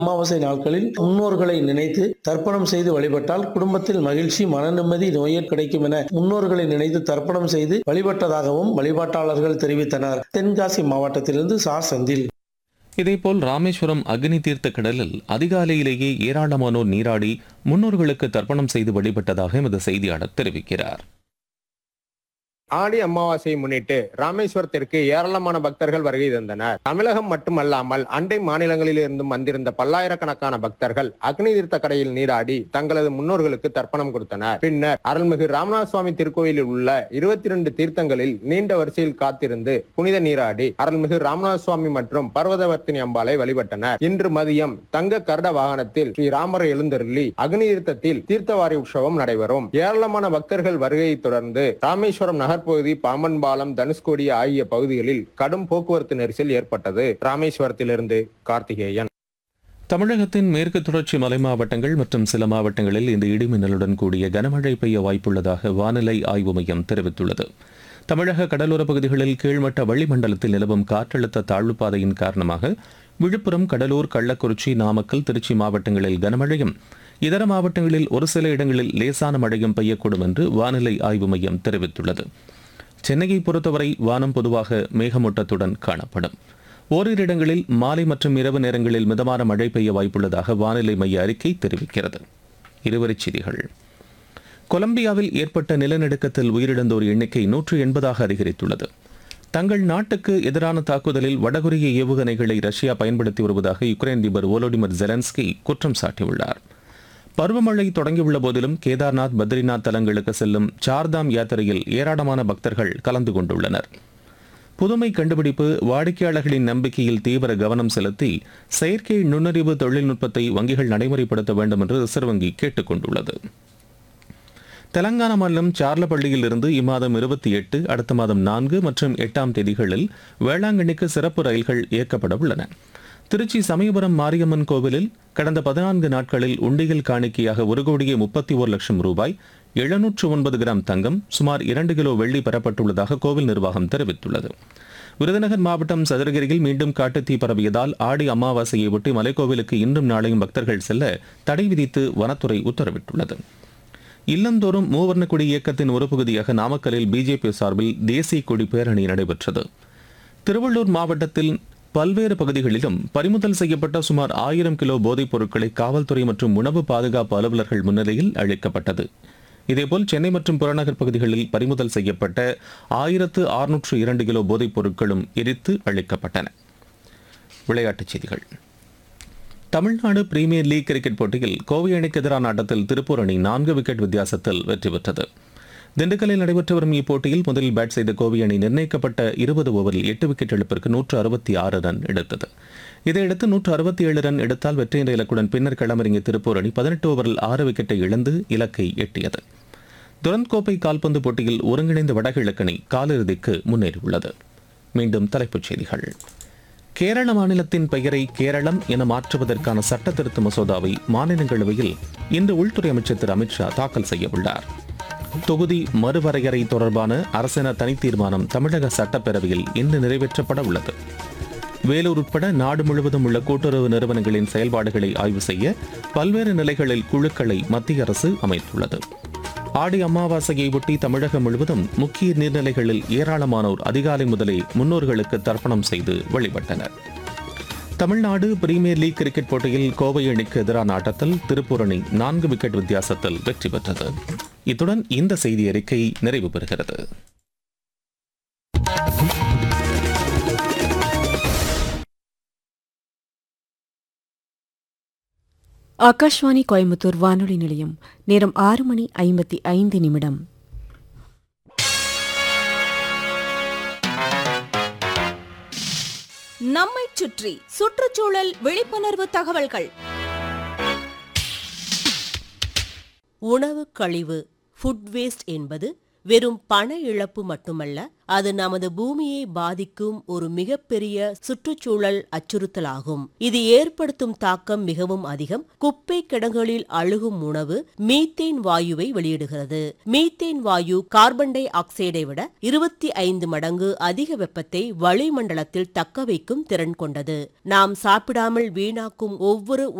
அமாவாசை நாட்களில் முன்னோர்களை நினைத்து தர்ப்பணம் செய்து வழிபட்டால் குடும்பத்தில் மகிழ்ச்சி மன நிம்மதி நோயர் கிடைக்கும் என முன்னோர்களை நினைத்து தர்ப்பணம் செய்து வழிபட்டதாகவும் வழிபாட்டாளர்கள் தெரிவித்தனர் தென்காசி மாவட்டத்திலிருந்து சா செந்தில் இதேபோல் ராமேஸ்வரம் அக்னி தீர்த்த கடலில் அதிகாலையிலேயே ஏராளமானோர் நீராடி முன்னோர்களுக்கு தர்ப்பணம் செய்து வழிபட்டதாக எமது செய்தியாளர் தெரிவிக்கிறார் ஆடி அமாவாசையை முன்னிட்டு ராமேஸ்வரத்திற்கு ஏராளமான பக்தர்கள் வருகை தந்தனர் தமிழகம் மட்டுமல்லாமல் அண்டை மாநிலங்களில் இருந்தும் வந்திருந்த பல்லாயிரக்கணக்கான பக்தர்கள் அக்னி தீர்த்த கடையில் நீராடி தங்களது முன்னோர்களுக்கு தர்ப்பணம் கொடுத்தனர் பின்னர் அருள்மிகு ராமநாத சுவாமி திருக்கோயிலில் உள்ள இருபத்தி இரண்டு தீர்த்தங்களில் நீண்ட வரிசையில் காத்திருந்து புனித நீராடி அருள்மிகு ராமநாத சுவாமி மற்றும் பர்வதவர்த்தினி அம்பாளை வழிபட்டனர் இன்று மதியம் தங்க கருட வாகனத்தில் ஸ்ரீ ராமர் எழுந்தருளி அக்னி தீர்த்தத்தில் தீர்த்தவாரி உற்சவம் நடைபெறும் ஏராளமான பக்தர்கள் வருகையை தொடர்ந்து ராமேஸ்வரம் நகர்ப்பகுதி பாம்பன் பாலம் தனுஷ்கோடி ஆகிய பகுதிகளில் கடும் போக்குவரத்து நெரிசல் ஏற்பட்டது ராமேஸ்வரத்திலிருந்து கார்த்திகேயன் தமிழகத்தின் மேற்கு தொடர்ச்சி மலை மாவட்டங்கள் மற்றும் சில மாவட்டங்களில் இந்த இடிமின்னலுடன் கூடிய கனமழை பெய்ய வாய்ப்புள்ளதாக வானிலை ஆய்வு மையம் தெரிவித்துள்ளது தமிழக கடலோரப் பகுதிகளில் கீழ்மட்ட வளிமண்டலத்தில் நிலவும் காற்றழுத்த தாழ்வு பாதையின் காரணமாக விழுப்புரம் கடலூர் கள்ளக்குறிச்சி நாமக்கல் திருச்சி மாவட்டங்களில் கனமழையும் இதர மாவட்டங்களில் ஒரு சில இடங்களில் லேசான மழையும் பெய்யக்கூடும் என்று வானிலை ஆய்வு மையம் தெரிவித்துள்ளது சென்னையை பொறுத்தவரை வானம் பொதுவாக மேகமூட்டத்துடன் காணப்படும் ஓரிரு இடங்களில் மாலை மற்றும் இரவு நேரங்களில் மிதமான மழை பெய்ய வாய்ப்புள்ளதாக வானிலை மைய அறிக்கை தெரிவிக்கிறது இருவரிச் செய்திகள் கொலம்பியாவில் ஏற்பட்ட நிலநடுக்கத்தில் உயிரிழந்தோர் எண்ணிக்கை நூற்று எண்பதாக அதிகரித்துள்ளது தங்கள் நாட்டுக்கு எதிரான தாக்குதலில் வடகொரிய ஏவுகணைகளை ரஷ்யா பயன்படுத்தி வருவதாக யுக்ரைன் அதிபர் ஓலோடிமர் ஜெலன்ஸ்கி குற்றம் சாட்டியுள்ளார் பருவமழை தொடங்கியுள்ள போதிலும் கேதார்நாத் பத்ரிநாத் தலங்களுக்கு செல்லும் சார்தாம் யாத்திரையில் ஏராளமான பக்தர்கள் கலந்து கொண்டுள்ளனர் புதுமை கண்டுபிடிப்பு வாடிக்கையாளர்களின் நம்பிக்கையில் தீவிர கவனம் செலுத்தி செயற்கை நுண்ணறிவு தொழில்நுட்பத்தை வங்கிகள் நடைமுறைப்படுத்த வேண்டும் என்று ரிசர்வ் வங்கி கேட்டுக் கொண்டுள்ளது தெலங்கானா மாநிலம் சார்லப்பள்ளியில் இருந்து இம்மாதம் இருபத்தி எட்டு அடுத்த மாதம் நான்கு மற்றும் எட்டாம் தேதிகளில் வேளாங்கண்ணிக்கு சிறப்பு ரயில்கள் இயக்கப்பட உள்ளன திருச்சி சமயபுரம் மாரியம்மன் கோவிலில் கடந்த பதினான்கு நாட்களில் உண்டியல் காணிக்கையாக ஒரு கோடியே முப்பத்தி ஒரு லட்சம் ரூபாய் எழுநூற்று ஒன்பது கிராம் தங்கம் சுமார் இரண்டு கிலோ வெள்ளி பெறப்பட்டுள்ளதாக கோவில் நிர்வாகம் தெரிவித்துள்ளது விருதுநகர் மாவட்டம் சதுரகிரியில் மீண்டும் காட்டுத்தீ பரவியதால் ஆடி அமாவாசையை ஒட்டி மலைக்கோவிலுக்கு இன்றும் நாளையும் பக்தர்கள் செல்ல தடை விதித்து வனத்துறை உத்தரவிட்டுள்ளது இல்லந்தோறும் மூவர்ண கொடி இயக்கத்தின் ஒரு பகுதியாக நாமக்கலில் பிஜேபி சார்பில் தேசிய கொடி பேரணி நடைபெற்றது திருவள்ளூர் மாவட்டத்தில் பல்வேறு பகுதிகளிலும் பறிமுதல் செய்யப்பட்ட சுமார் ஆயிரம் கிலோ போதைப் பொருட்களை காவல்துறை மற்றும் உணவு பாதுகாப்பு அலுவலர்கள் முன்னிலையில் அளிக்கப்பட்டது இதேபோல் சென்னை மற்றும் புறநகர் பகுதிகளில் பறிமுதல் செய்யப்பட்ட ஆயிரத்து அறுநூற்று இரண்டு கிலோ போதைப் பொருட்களும் எரித்து அளிக்கப்பட்டன விளையாட்டுச் செய்திகள் தமிழ்நாடு பிரீமியர் லீக் கிரிக்கெட் போட்டியில் கோவை அணிக்கு எதிரான ஆட்டத்தில் திருப்பூர் அணி நான்கு விக்கெட் வித்தியாசத்தில் வெற்றி பெற்றது திண்டுக்கல்லில் நடைபெற்று வரும் இப்போட்டியில் முதலில் பேட் செய்த கோவை அணி நிர்ணயிக்கப்பட்ட இருபது ஓவரில் எட்டு விக்கெட் இழப்பிற்கு நூற்று அறுபத்தி ஆறு ரன் எடுத்தது இதையடுத்து நூற்று அறுபத்தி ஏழு ரன் எடுத்தால் வெற்றி என்ற இலக்குடன் பின்னர் களமிறங்கிய திருப்பூர் அணி பதினெட்டு ஓவரில் ஆறு விக்கெட்டை இழந்து இலக்கை எட்டியது துரந்த் கோப்பை கால்பந்து போட்டியில் ஒருங்கிணைந்த வடகிழக்கு அணி காலிறுதிக்கு முன்னேறியுள்ளது மீண்டும் தலைப்புச் செய்திகள் கேரள மாநிலத்தின் பெயரை கேரளம் என மாற்றுவதற்கான சட்ட திருத்த மசோதாவை மாநிலங்களவையில் இன்று உள்துறை அமைச்சர் திரு அமித்ஷா தாக்கல் செய்ய உள்ளார் தொகுதி மறுவரையறை தொடர்பான அரசின தனித்தீர்மானம் தமிழக சட்டப்பேரவையில் இன்று நிறைவேற்றப்பட உள்ளது வேலூர் உட்பட நாடு முழுவதும் உள்ள கூட்டுறவு நிறுவனங்களின் செயல்பாடுகளை ஆய்வு செய்ய பல்வேறு நிலைகளில் குழுக்களை மத்திய அரசு அமைத்துள்ளது ஆடி அமாவாசையை ஒட்டி தமிழகம் முழுவதும் முக்கிய நீர்நிலைகளில் ஏராளமானோர் அதிகாலை முதலே முன்னோர்களுக்கு தர்ப்பணம் செய்து வழிபட்டனர் தமிழ்நாடு பிரீமியர் லீக் கிரிக்கெட் போட்டியில் கோவை அணிக்கு எதிரான ஆட்டத்தில் திருப்பூர் அணி நான்கு விக்கெட் வித்தியாசத்தில் வெற்றி பெற்றது இத்துடன் இந்த செய்தி அறிக்கை நிறைவு பெறுகிறது ஆகாஷ்வாணி கோயம்புத்தூர் வானொலி நிலையம் நேரம் ஆறு மணி ஐம்பத்தி ஐந்து நிமிடம் நம்மை சுற்றி சுற்றுச்சூழல் விழிப்புணர்வு தகவல்கள் உணவு கழிவு ஃபுட் வேஸ்ட் என்பது வெறும் பண இழப்பு மட்டுமல்ல அது நமது பூமியை பாதிக்கும் ஒரு மிகப்பெரிய சுற்றுச்சூழல் அச்சுறுத்தலாகும் இது ஏற்படுத்தும் தாக்கம் மிகவும் அதிகம் குப்பை கிடங்குகளில் அழுகும் உணவு மீத்தேன் வாயுவை வெளியிடுகிறது மீத்தேன் வாயு கார்பன் டை ஆக்சைடை விட இருபத்தி ஐந்து மடங்கு அதிக வெப்பத்தை வளிமண்டலத்தில் தக்க வைக்கும் திறன் கொண்டது நாம் சாப்பிடாமல் வீணாக்கும் ஒவ்வொரு